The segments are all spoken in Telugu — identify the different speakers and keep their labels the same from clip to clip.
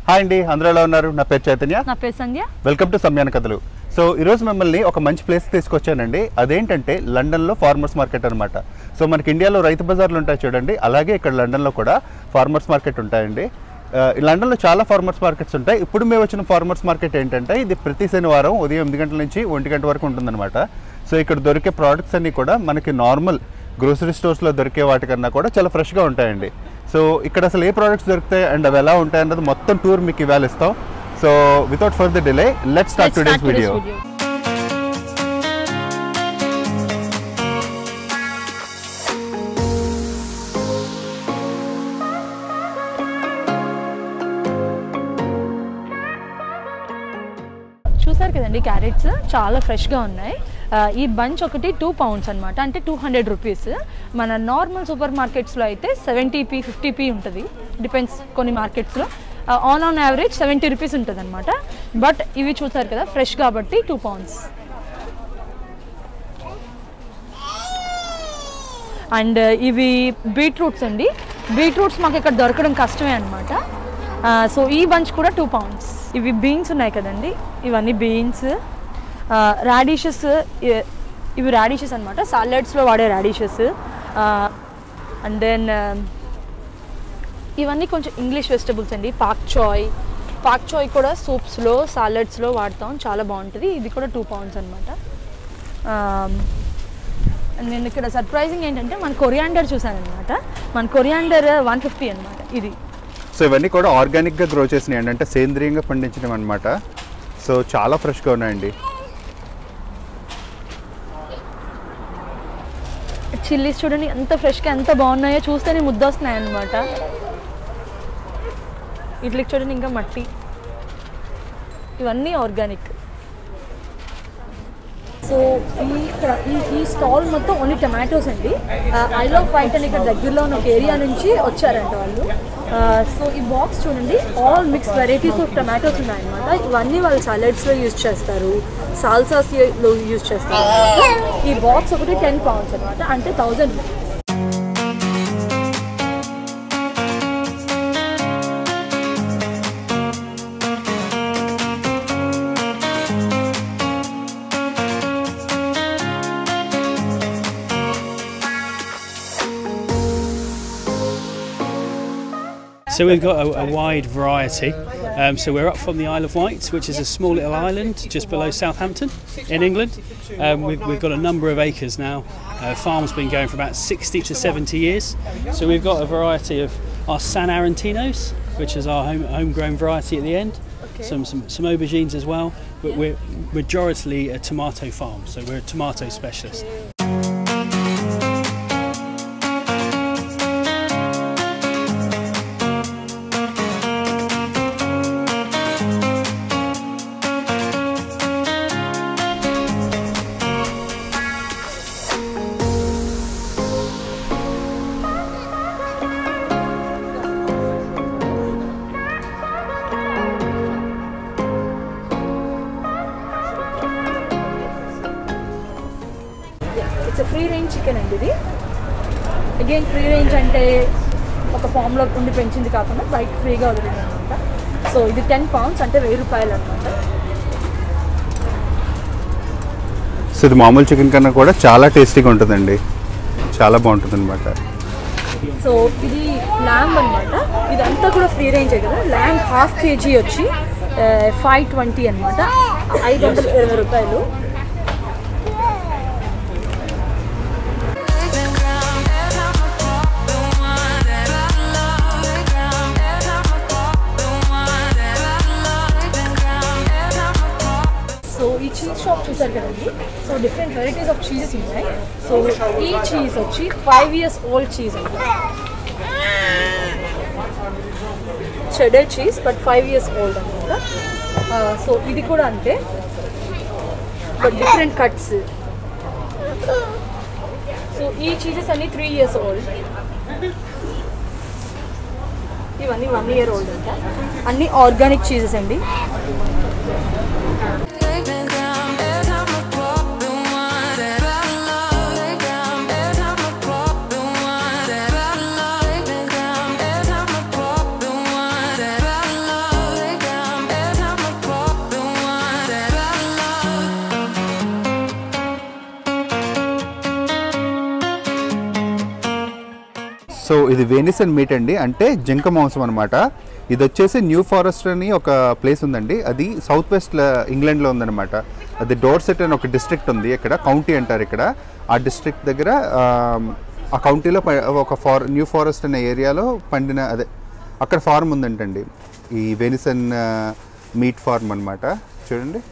Speaker 1: హాయ్ అండి అందరూ ఎలా ఉన్నారు నా పేరు చైతన్య
Speaker 2: నా పేరు సంధ్య
Speaker 1: వెల్కమ్ టు సమ్యాన కథలు సో ఈరోజు మిమ్మల్ని ఒక మంచి ప్లేస్ తీసుకొచ్చానండి అదేంటంటే లండన్లో ఫార్మర్స్ మార్కెట్ అనమాట సో మనకి ఇండియాలో రైతు బజార్లు ఉంటాయి చూడండి అలాగే ఇక్కడ లండన్లో కూడా ఫార్మర్స్ మార్కెట్ ఉంటాయండి ఆ, ఈ లండన్లో చాలా ఫార్మర్స్ మార్కెట్స్ ఉంటాయి ఇప్పుడు మేము వచ్చిన ఫార్మర్స్ మార్కెట్ ఏంటంటే ఇది ప్రతి శనివారం ఉదయం ఎనిమిది గంటల నుంచి ఒంటి గంట వరకు ఉంటుందన్నమాట సో ఇక్కడ దొరికే ప్రోడక్ట్స్ అన్నీ కూడా మనకి నార్మల్ గ్రోసరీ స్టోర్స్లో దొరికే వాటికన్నా కూడా చాలా ఫ్రెష్గా ఉంటాయండి సో ఇక్కడ అసలు ఏ ప్రోడక్ట్స్ దొరుకుతాయి అండ్ అవి ఎలా ఉంటాయి అన్నది మొత్తం టూర్ మీకు ఇవాళ ఇస్తాం so without further delay let start
Speaker 2: Let's
Speaker 1: today's
Speaker 2: start today's
Speaker 1: video
Speaker 2: video. చూసారు కదండి క్యారెట్స్ చాలా ఫ్రెష్గా ఉన్నాయి ఆ, ఈ బంచ్ ఒకటి టూ పౌండ్స్ అనమాట అంటే టూ హండ్రెడ్ రూపీస్ మన నార్మల్ సూపర్ మార్కెట్స్లో అయితే సెవెంటీ పీ ఫిఫ్టీ పీ ఉంటుంది డిపెండ్స్ కొన్ని మార్కెట్స్లో on on average seventy rupees ఉంటుంది అనమాట బట్ ఇవి చూసారు కదా ఫ్రెష్ కాబట్టి టూ పౌండ్స్ అండ్ ఇవి బీట్రూట్స్ అండి బీట్రూట్స్ మాకు ఇక్కడ దొరకడం కష్టమే అనమాట సో ఈ బంచ్ కూడా టూ పౌండ్స్ ఇవి బీన్స్ ఉన్నాయి కదండి ఇవన్నీ బీన్స్ రాడిషెస్ ఇవి రాడిషెస్ అనమాట సాలడ్స్లో వాడే రాడిషెస్ అండ్ దెన్ ఇవన్నీ కొంచెం ఇంగ్లీష్ వెజిటబుల్స్ అండి పాక్ చాయ్ పాక్ చాయ్ కూడా సూప్స్లో సాలడ్స్లో వాడతాం చాలా బాగుంటుంది ఇది కూడా టూ పౌండ్స్ అనమాట నేను ఇక్కడ సర్ప్రైజింగ్ ఏంటంటే మన కొరియాండర్ చూసాను అనమాట మన కొరియాండర్ వన్ ఫిఫ్టీ అనమాట ఇది
Speaker 1: సో ఇవన్నీ కూడా ఆర్గానిక్గా గ్రో చేసినాయి అండి అంటే సేంద్రియంగా పండించినవి అనమాట సో చాలా ఫ్రెష్గా ఉన్నాయండి
Speaker 2: చిల్లీస్ చూడండి ఎంత ఫ్రెష్గా ఎంత బాగున్నాయో చూస్తేనే ముద్దొస్తున్నాయి అనమాట ఇట్లకి చూడండి ఇంకా మట్టి ఇవన్నీ ఆర్గానిక్ సో ఈ ఇక్కడ ఈ ఈ స్టాల్ మొత్తం ఓన్లీ టమాటోస్ అండి ఐ లవ్ వైట్ అని ఇక్కడ దగ్గరలో ఉన్న ఒక ఏరియా నుంచి వచ్చారంట వాళ్ళు సో ఈ బాక్స్ చూడండి all mix varieties of tomatoes ఉన్నాయన్నమాట ఇవన్నీ వాళ్ళు సాలడ్స్లో యూజ్ చేస్తారు సాల్సాస్లో యూజ్ చేస్తారు ఈ బాక్స్ ఒకటి టెన్ పౌండ్స్ అనమాట అంటే thousand
Speaker 3: So we've got a, a wide variety. Um, so we're up from the Isle of Wight, which is a small little island just below Southampton in England. Um, we've, we've got a number of acres now. Uh, farm's been going for about 60 to 70 years. So we've got a variety of our San Arentinos, which is our home, homegrown variety at the end. Some, some some aubergines as well, but we're majority a tomato farm, so we're a tomato specialist.
Speaker 2: It's free range chicken అండి ఇది అగైన్ ఫ్రీ రేంజ్ అంటే ఒక ఫామ్లో ఉండి పెంచింది కాకుండా బయట ఫ్రీగా వదిలింది అనమాట సో ఇది టెన్ పౌండ్స్ అంటే వెయ్యి రూపాయలు అనమాట
Speaker 1: సో ఇది మామూలు చికెన్ కన్నా కూడా చాలా టేస్టీగా ఉంటుందండి చాలా బాగుంటుంది అనమాట
Speaker 2: సో ఇది ల్యాంబ్ అనమాట ఇదంతా కూడా ఫ్రీ రేంజే కదా ల్యాంబ్ హాఫ్ కేజీ వచ్చి ఫైవ్ ట్వంటీ అనమాట ఐదు వందల ఇరవై రూపాయలు సో ఈ చీజ్ షాప్ చూసారు కదండి so different varieties of cheeses ఉన్నాయి సో ఈ చీజ్ వచ్చి ఫైవ్ ఇయర్స్ ఓల్డ్ చీజ్ అండి cheddar cheese but five years old అనమాట సో ఇది కూడా అంతే బట్ డిఫరెంట్ కట్స్ సో ఈ చీజెస్ అన్ని త్రీ ఇయర్స్ ఓల్డ్ ఇవన్నీ వన్ ఇయర్ ఓల్డ్ అంట అన్ని ఆర్గానిక్ చీజెస్ అండి
Speaker 4: Every
Speaker 1: సో ఇది వెనిసన్ మీట్ అండి అంటే జింక మాంసం అనమాట ఇది వచ్చేసి న్యూ ఫారెస్ట్ అని ఒక ప్లేస్ ఉందండి అది సౌత్ వెస్ట్ ఇంగ్లాండ్లో ఉందన్నమాట అది డోర్సెట్ అని ఒక డిస్ట్రిక్ట్ ఉంది ఇక్కడ కౌంటీ అంటారు ఇక్కడ ఆ డిస్ట్రిక్ట్ దగ్గర ఆ, ఆ కౌంటీలో ప- ఒక ఫార్ న్యూ ఫారెస్ట్ అనే ఏరియాలో పండిన అదే అక్కడ ఫార్మ్ ఉందంటండి ఈ వెనిసన్ మీట్ ఫార్మ్ అన్నమాట చూడండి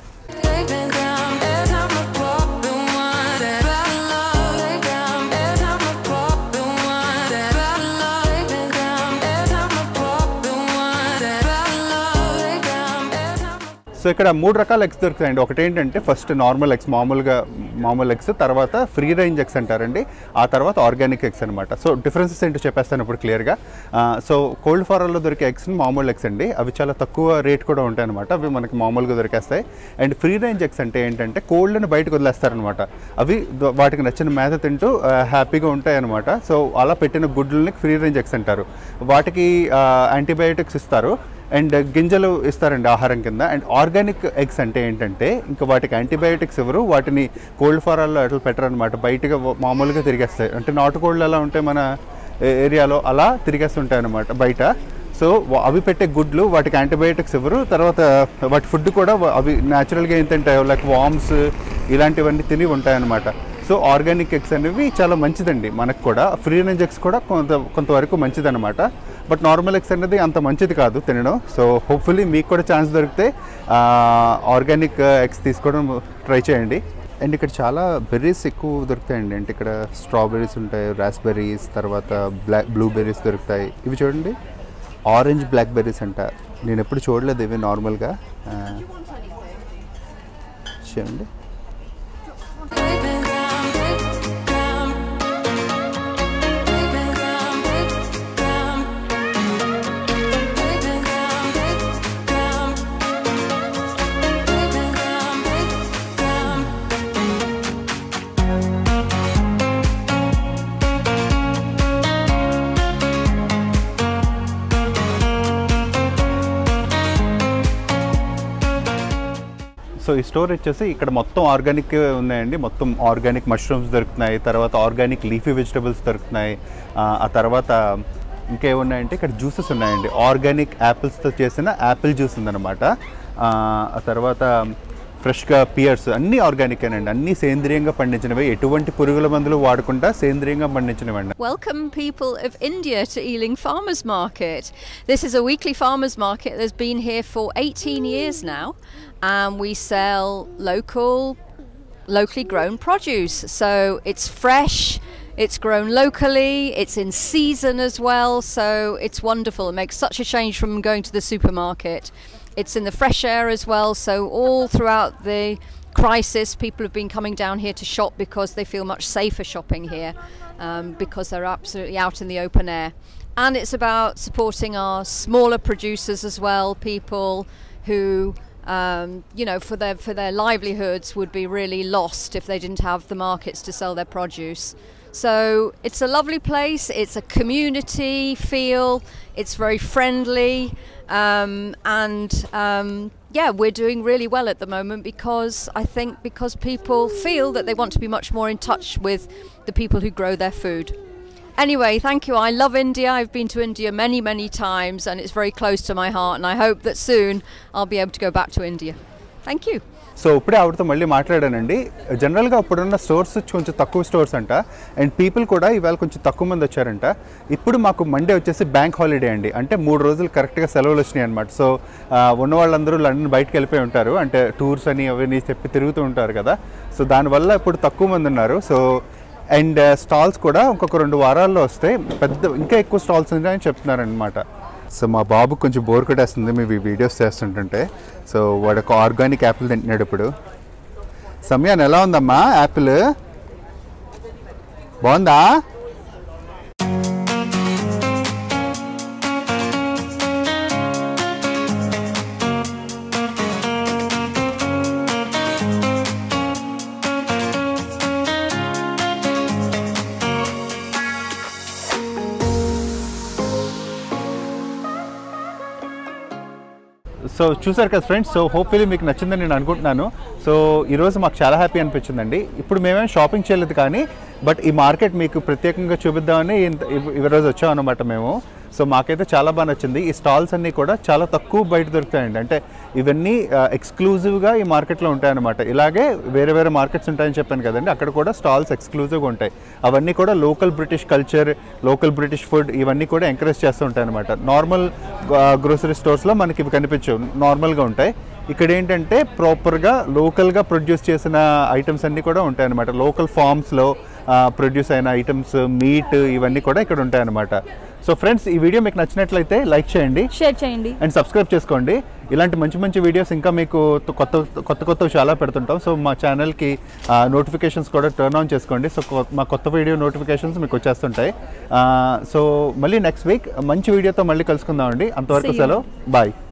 Speaker 1: సో ఇక్కడ మూడు రకాల ఎగ్స్ దొరుకుతాయండి ఒకటి ఏంటంటే ఫస్ట్ నార్మల్ ఎగ్స్ మామూలుగా మామూలు ఎగ్స్ తర్వాత ఫ్రీ రేంజ్ ఎగ్స్ అంటారండి ఆ తర్వాత ఆర్గానిక్ ఎగ్స్ అనమాట సో డిఫరెన్సెస్ ఏంటో చెప్పేస్తాను ఇప్పుడు క్లియర్గా సో కోల్డ్ ఫారంలో దొరికే ఎగ్స్ మామూలు ఎగ్స్ అండి అవి చాలా తక్కువ రేట్ కూడా ఉంటాయి అనమాట అవి మనకి మామూలుగా దొరికేస్తాయి అండ్ ఫ్రీ రేంజ్ ఎగ్స్ అంటే ఏంటంటే కోల్డ్ని బయటకు వదిలేస్తారనమాట అవి ద- వాటికి నచ్చిన మేత తింటూ ఆ, హ్యాపీగా ఉంటాయి అనమాట సో అలా పెట్టిన గుడ్లని ఫ్రీ రేంజ్ ఎగ్స్ అంటారు వాటికి యాంటీబయాటిక్స్ ఇస్తారు అండ్ గింజలు ఇస్తారండి ఆహారం కింద అండ్ ఆర్గానిక్ ఎగ్స్ అంటే ఏంటంటే ఇంకా వాటికి యాంటీబయాటిక్స్ ఎవరు వాటిని కోల్డ్ ఫారాల్లో అట్లా పెట్టరనమాట బయటగా వ- మామూలుగా తిరిగేస్తాయి అంటే నాటుకోళ్ళు ఎలా ఉంటాయి మన ఏ- ఏరియాలో అలా తిరిగేస్తుంటాయి అనమాట బయట సో వా- అవి పెట్టే గుడ్లు వాటికి యాంటీబయాటిక్స్ ఇవ్వరు తర్వాత వాటి ఫుడ్ కూడా వ- అవి న్యాచురల్గా ఏం తింటాయో లైక్ వామ్స్ ఇలాంటివన్నీ తిని ఉంటాయన్నమాట సో ఆర్గానిక్ ఎగ్స్ అనేవి చాలా మంచిదండి మనకు కూడా ఫ్రీ రేంజ్ ఎగ్స్ కూడా కొంత కొంతవరకు మంచిదన్నమాట బట్ నార్మల్ ఎగ్స్ అనేది అంత మంచిది కాదు తినడం సో హోప్ఫుల్లీ మీకు కూడా ఛాన్స్ దొరికితే ఆర్గానిక్ ఎగ్స్ తీసుకోవడం ట్రై చేయండి అండ్ ఇక్కడ చాలా బెర్రీస్ ఎక్కువ దొరుకుతాయండి అంటే ఇక్కడ స్ట్రాబెర్రీస్ ఉంటాయి రాస్బెర్రీస్ తర్వాత బ్లాక్ బ్లూబెర్రీస్ దొరుకుతాయి ఇవి చూడండి ఆరెంజ్ బ్లాక్ బెర్రీస్ అంట నేను ఎప్పుడు చూడలేదు ఇవి నార్మల్గా ఆ, చూడండి సో ఈ స్టోర్ వచ్చేసి ఇక్కడ మొత్తం ఆర్గానిక్ ఉన్నాయండి మొత్తం ఆర్గానిక్ మష్రూమ్స్ దొరుకుతున్నాయి తర్వాత ఆర్గానిక్ లీఫీ వెజిటబుల్స్ దొరుకుతున్నాయి ఆ, ఆ తర్వాత ఇంకేమున్నాయంటే ఇక్కడ జ్యూసెస్ ఉన్నాయండి ఆర్గానిక్ యాపిల్స్తో చేసిన యాపిల్ జ్యూస్ ఉందన్నమాట ఆ, ఆ తర్వాత ఫ్రెష్గా పియర్స్ అన్నీ ఆర్గానికేనండి అన్నీ సేంద్రియంగా పండించినవి ఎటువంటి పురుగుల మందులు వాడకుండా సేంద్రియంగా పండించినవండి
Speaker 4: Welcome, people of India, to Ealing Farmers Market. This is a weekly farmers market that's been here for 18 years now, and we sell local, locally grown produce. So it's fresh, it's grown locally, it's in season as well, so it's wonderful. It makes such a change from going to the supermarket. It's in the fresh air as well, so all throughout the crisis, people have been coming down here to shop because they feel much safer shopping here um, because they're absolutely out in the open air. And it's about supporting our smaller producers as well, people who. Um, you know, for their for their livelihoods would be really lost if they didn't have the markets to sell their produce. So it's a lovely place. It's a community feel. It's very friendly, um, and um, yeah, we're doing really well at the moment because I think because people feel that they want to be much more in touch with the people who grow their food. Anyway, thank you. I love India. I've been to India many, many times, and it's very close to my heart. And I hope that soon I'll be able to go back to India. Thank you.
Speaker 1: So ఇప్పుడే ఆవిడతో మళ్ళీ మాట్లాడానండి జనరల్గా ఇప్పుడున్న స్టోర్స్ కొంచెం తక్కువ స్టోర్స్ అంట అండ్ పీపుల్ కూడా ఇవాళ కొంచెం తక్కువ మంది వచ్చారంట ఇప్పుడు మాకు మండే వచ్చేసి బ్యాంక్ హాలిడే అండి అంటే మూడు రోజులు కరెక్ట్గా సెలవులు వచ్చినాయి అనమాట సో ఆ, ఉన్న వాళ్ళందరూ లండన్ బయటకు వెళ్ళిపోయి ఉంటారు అంటే టూర్స్ అని అవన్నీ చెప్పి తిరుగుతూ ఉంటారు కదా సో దానివల్ల ఇప్పుడు తక్కువ మంది ఉన్నారు సో అండ్ స్టాల్స్ కూడా ఇంకొక రెండు వారాల్లో వస్తే పెద్ద ఇంకా ఎక్కువ స్టాల్స్ ఉన్నాయని చెప్తున్నారనమాట సో మా బాబు కొంచెం బోర్ కొట్టేస్తుంది మేము ఈ వీడియోస్ చేస్తుంటుంటే సో వాడు ఒక ఆర్గానిక్ యాపిల్ తింటున్నాడు ఇప్పుడు సమయాన్ని ఎలా ఉందమ్మా యాపిల్ బాగుందా సో సో చూసారు కదా ఫ్రెండ్స్ సో హోప్ఫుల్లీ మీకు నచ్చిందని నేను అనుకుంటున్నాను సో ఈరోజు మాకు చాలా హ్యాపీ అనిపించిందండి ఇప్పుడు మేమేం షాపింగ్ చేయలేదు కానీ బట్ ఈ మార్కెట్ మీకు ప్రత్యేకంగా చూపిద్దామని ఇంత- ఈ- ఈ రోజు వచ్చామన్నమాట మేము సో మాకైతే చాలా బాగా నచ్చింది ఈ స్టాల్స్ అన్నీ కూడా చాలా తక్కువ బయట దొరుకుతాయండి అంటే ఇవన్నీ ఎక్స్క్లూజివ్గా ఈ మార్కెట్లో ఉంటాయన్నమాట ఇలాగే వేరే వేరే మార్కెట్స్ ఉంటాయని చెప్పాను కదండి అక్కడ కూడా స్టాల్స్ ఎక్స్క్లూజివ్గా ఉంటాయి అవన్నీ కూడా local British culture local British food ఇవన్నీ కూడా ఎంకరేజ్ చేస్తూ ఉంటాయి అనమాట నార్మల్ గ్రోసరీ స్టోర్స్లో మనకి ఇవి కనిపించవు నార్మల్గా ఉంటాయి ఇక్కడ ఏంటంటే ప్రాపర్గా లోకల్గా ప్రొడ్యూస్ చేసిన ఐటమ్స్ అన్నీ కూడా ఉంటాయి అనమాట లోకల్ ఫార్మ్స్లో ప్రొడ్యూస్ అయిన ఐటమ్స్ మీట్ ఇవన్నీ కూడా ఇక్కడ ఉంటాయి అనమాట సో ఫ్రెండ్స్ ఈ వీడియో మీకు నచ్చినట్లయితే లైక్ చేయండి
Speaker 2: షేర్ చేయండి
Speaker 1: అండ్ సబ్స్క్రైబ్ చేసుకోండి ఇలాంటి మంచి మంచి వీడియోస్ ఇంకా మీకు త- కొత్త కొత్త కొత్త చాలా పెడుతుంటాం సో మా ఛానల్కి నోటిఫికేషన్స్ కూడా టర్న్ ఆన్ చేసుకోండి సో కొ- మా కొత్త వీడియో నోటిఫికేషన్స్ మీకు వచ్చేస్తుంటాయి సో మళ్ళీ నెక్స్ట్ వీక్ మంచి వీడియోతో మళ్ళీ కలుసుకుందామండి అంతవరకు
Speaker 2: See you.
Speaker 1: సెలవు బాయ్